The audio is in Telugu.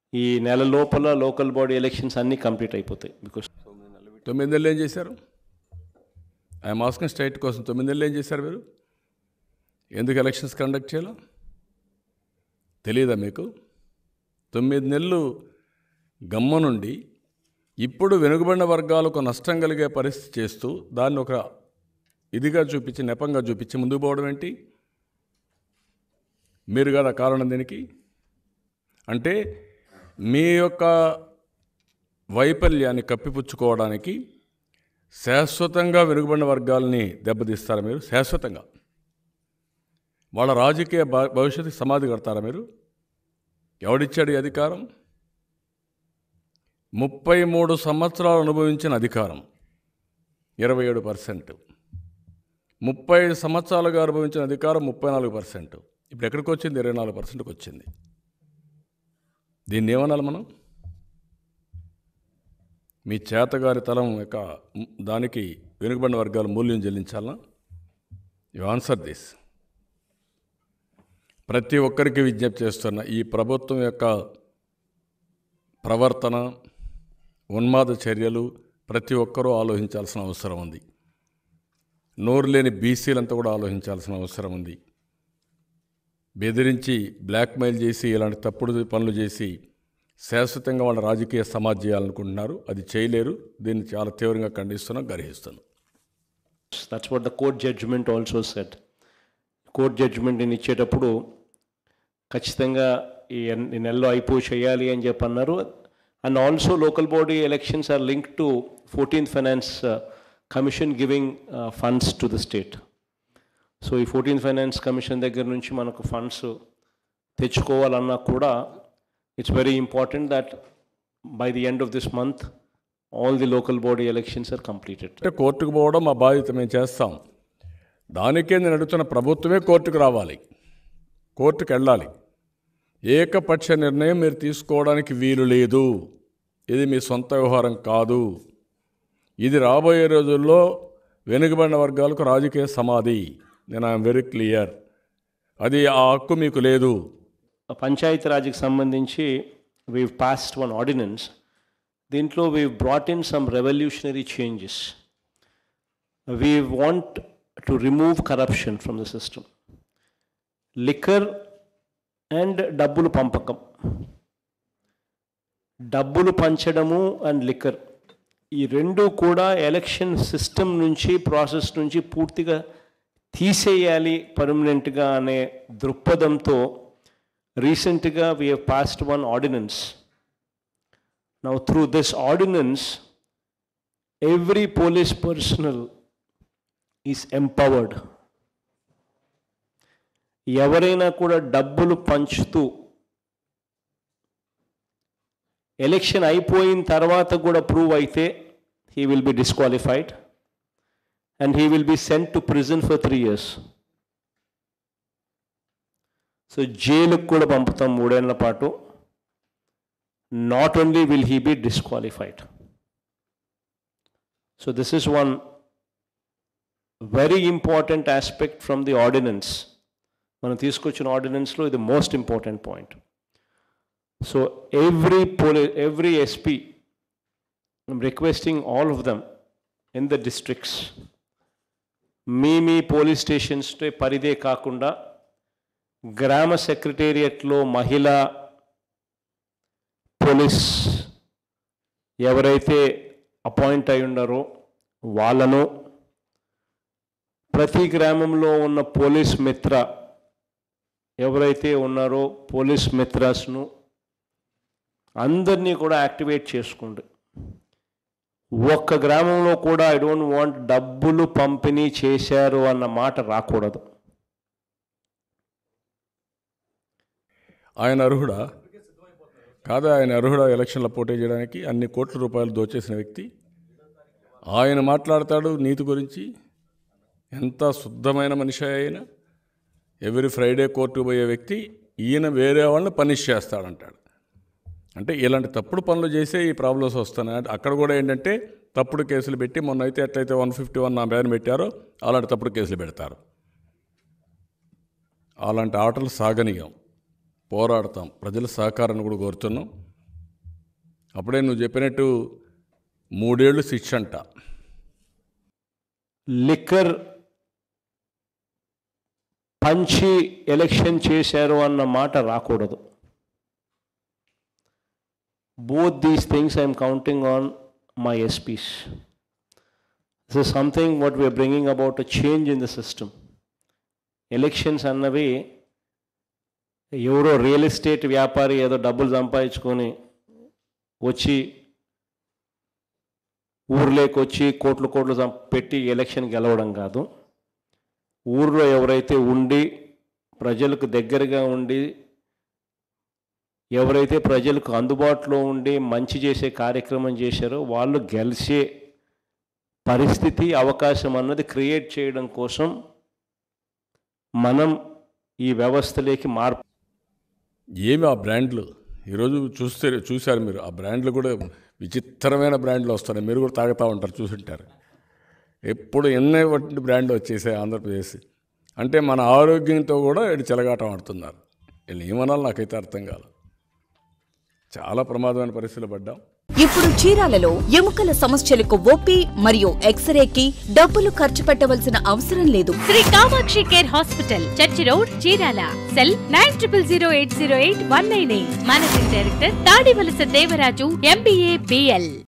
ఈ నెల లోపల లోకల్ బాడీ ఎలక్షన్స్ అన్నీ కంప్లీట్ అయిపోతాయి బికాస్ తొమ్మిది నెలలు ఏం చేశారు ఐఎమ్ ఆస్కింగ్ స్టేట్ కోసం తొమ్మిది నెలలు ఏం చేశారు మీరు ఎందుకు ఎలక్షన్స్ కండక్ట్ చేయాలో తెలియదా మీకు తొమ్మిది నెలలు గమ్మ నుండి ఇప్పుడు వెనుకబడిన వర్గాలకు నష్టం కలిగే పరిస్థితి చేస్తూ దాన్ని ఒక ఇదిగా చూపించి నెపంగా చూపించి ముందుకు పోవడం ఏంటి మీరు కదా కారణం దీనికి అంటే మీ యొక్క వైఫల్యాన్ని కప్పిపుచ్చుకోవడానికి శాశ్వతంగా వెనుకబడిన వర్గాలని దెబ్బతీస్తారా మీరు శాశ్వతంగా వాళ్ళ రాజకీయ భ- భవిష్యత్తుకి సమాధి కడతారా మీరు ఎవడిచ్చాడు ఈ అధికారం ముప్పై మూడు సంవత్సరాలు అనుభవించిన అధికారం ఇరవై ఏడు పర్సెంట్ ముప్పై ఐదు సంవత్సరాలుగా అనుభవించిన అధికారం ముప్పై నాలుగు పర్సెంట్ ఇప్పుడు ఎక్కడికి వచ్చింది ఇరవై నాలుగు పర్సెంట్కి వచ్చింది దీన్ని ఏమనాలి మనం మీ చేతగారి తలం యొక్క దానికి వెనుకబడిన వర్గాలు మూల్యం చెల్లించాలనా యు ఆన్సర్ దిస్ ప్రతి ఒక్కరికి విజ్ఞప్తి చేస్తున్న ఈ ప్రభుత్వం యొక్క ప్రవర్తన ఉన్మాద చర్యలు ప్రతి ఒక్కరూ ఆలోచించాల్సిన అవసరం ఉంది నోరు లేని బీసీలంతా కూడా ఆలోచించాల్సిన అవసరం ఉంది బెదిరించి బ్లాక్మెయిల్ చేసి ఇలాంటి తప్పుడు పనులు చేసి శాశ్వతంగా వాళ్ళ రాజకీయ సమాధి చేయాలనుకుంటున్నారు అది చేయలేరు దీన్ని చాలా తీవ్రంగా ఖండిస్తున్నాం గర్హిస్తున్నాం that's what the court judgement also set court జడ్జిమెంట్ని ఇచ్చేటప్పుడు ఖచ్చితంగా ఈ ఎన్- ఈ నెలలో అయిపోయి చేయాలి అని చెప్పి అన్నారు and also local body elections are link to fourteenth finance commission giving funds to the state so ఈ ఫోర్టీన్త్ ఫైనాన్స్ కమిషన్ దగ్గర నుంచి మనకు ఫండ్స్ తెచ్చుకోవాలన్నా కూడా it's very important that by the end of this month all the local body elections are completed అంటే కోర్టుకు పోవడం మా బాధ్యత మేము చేస్తాం దానికే నేను అడుగుతున్న ప్రభుత్వమే కోర్టుకు రావాలి కోర్టుకు వెళ్ళాలి ఏకపక్ష నిర్ణయం మీరు తీసుకోవడానికి వీలు లేదు ఇది మీ సొంత వ్యవహారం కాదు ఇది రాబోయే రోజుల్లో వెనుకబడిన వర్గాలకు రాజకీయ సమాధి నేను ఐఎమ్ వెరీ క్లియర్ అది ఆ హక్కు మీకు లేదు పంచాయతీ రాజ్కి సంబంధించి వీ పాస్డ్ వన్ ఆర్డినెన్స్ దీంట్లో we brought in some revolutionary changes we want to remove corruption from the system liquor and డబ్బులు పంపకం డబ్బులు పంచడము అండ్ లిక్కర్ ఈ రెండు కూడా ఎలక్షన్ సిస్టమ్ నుంచి ప్రాసెస్ నుంచి పూర్తిగా తీసేయాలి పర్మనెంట్గా అనే దృక్పథంతో రీసెంట్గా we have passed one ordinance now through this ordinance every police personnel is empowered ఎవరైనా కూడా డబ్బులు పంచుతూ ఎలక్షన్ అయిపోయిన తర్వాత కూడా ప్రూవ్ అయితే he will be disqualified and he will be sent to prison for three years so జైలుకు కూడా పంపుతాం మూడేళ్ల పాటు not only will he be disqualified so this is one very important aspect from the ordinance మనం తీసుకొచ్చిన ఆర్డినెన్స్లో ఇది most important point so every police every SP I'm requesting all of them in the districts మీ మీ పోలీస్ స్టేషన్స్ పరిధే కాకుండా గ్రామ సెక్రటేరియట్లో మహిళా పోలీస్ ఎవరైతే అపాయింట్ అయి ఉన్నారో వాళ్ళను ప్రతి గ్రామంలో ఉన్న పోలీస్ మిత్ర ఎవరైతే ఉన్నారో పోలీస్ మిత్రాస్ను అందరినీ కూడా యాక్టివేట్ చేసుకోండి ఒక్క గ్రామంలో కూడా ఐ డోంట్ వాంట్ డబ్బులు పంపిణీ చేశారు అన్న మాట రాకూడదు ఆయన అర్హుడా కాదా ఆయన అర్హుడా ఎలక్షన్లో పోటీ చేయడానికి అన్ని కోట్ల రూపాయలు దోచేసిన వ్యక్తి ఆయన మాట్లాడతాడు నీతి గురించి ఎంత శుద్ధమైన మనిషి ఆయన ఎవ్రీ ఫ్రైడే కోర్టుకు పోయే వ్యక్తి ఈయన వేరే వాళ్ళని పనిష్ చేస్తాడంటాడు అంటే ఇలాంటి తప్పుడు పనులు చేసే ఈ ప్రాబ్లమ్స్ వస్తున్నాయి అంటే అక్కడ కూడా ఏంటంటే తప్పుడు కేసులు పెట్టి మొన్న అయితే ఎట్లయితే వన్ ఫిఫ్టీ వన్ నా బ్యాన్ పెట్టారో అలాంటి తప్పుడు కేసులు పెడతారు అలాంటి ఆటలు సాగనీయం పోరాడతాం ప్రజల సహకారాన్ని కూడా కోరుతున్నాం అప్పుడే నువ్వు చెప్పినట్టు మూడేళ్ళు శిక్ష అంట లిక్కర్ పంచి ఎలక్షన్ చేశారు అన్న మాట రాకూడదు both these things I'm counting on my SPs this is something what we're bringing about a change in the system elections అన్నవి ఎవరో రియల్ ఎస్టేట్ వ్యాపారి ఏదో డబ్బులు సంపాదించుకొని వచ్చి ఊర్లోకి వచ్చి కోట్లు కోట్లు సం- పెట్టి ఎలక్షన్ గెలవడం కాదు ఊర్లో ఎవరైతే ఉండి ప్రజలకు దగ్గరగా ఉండి ఎవరైతే ప్రజలకు అందుబాటులో ఉండి మంచి చేసే కార్యక్రమం చేశారో వాళ్ళు గెలిచే పరిస్థితి అవకాశం అన్నది క్రియేట్ చేయడం కోసం మనం ఈ వ్యవస్థలోకి మార్పు ఏమి ఆ బ్రాండ్లు ఈరోజు చూస్తే చూశారు మీరు ఆ బ్రాండ్లు కూడా విచిత్రమైన బ్రాండ్లు వస్తున్నాయి మీరు కూడా తాగుతూ ఉంటారు చూసుంటారు ఎప్పుడు ఎన్నో వంటి బ్రాండ్లు వచ్చేసాయి ఆంధ్రప్రదేశ్ అంటే మన ఆరోగ్యంతో కూడా ఇటు చెలగాటం ఆడుతున్నారు వీళ్ళు ఏమనాలి నాకైతే అర్థం కాదు చాలా ప్రమాదమైన పరిస్థితులు పడ్డాం ఇప్పుడు చీరాలలో ఎముకల సమస్యలకు ఓపీ మరియు ఎక్స్రేకి డబ్బులు ఖర్చు పెట్టవలసిన అవసరం లేదు Sri Kamakshi care hospital church road Chirala cell nine triple zero eight zero eight one nine eight managing director Tadivalasa Devaraju MBA BL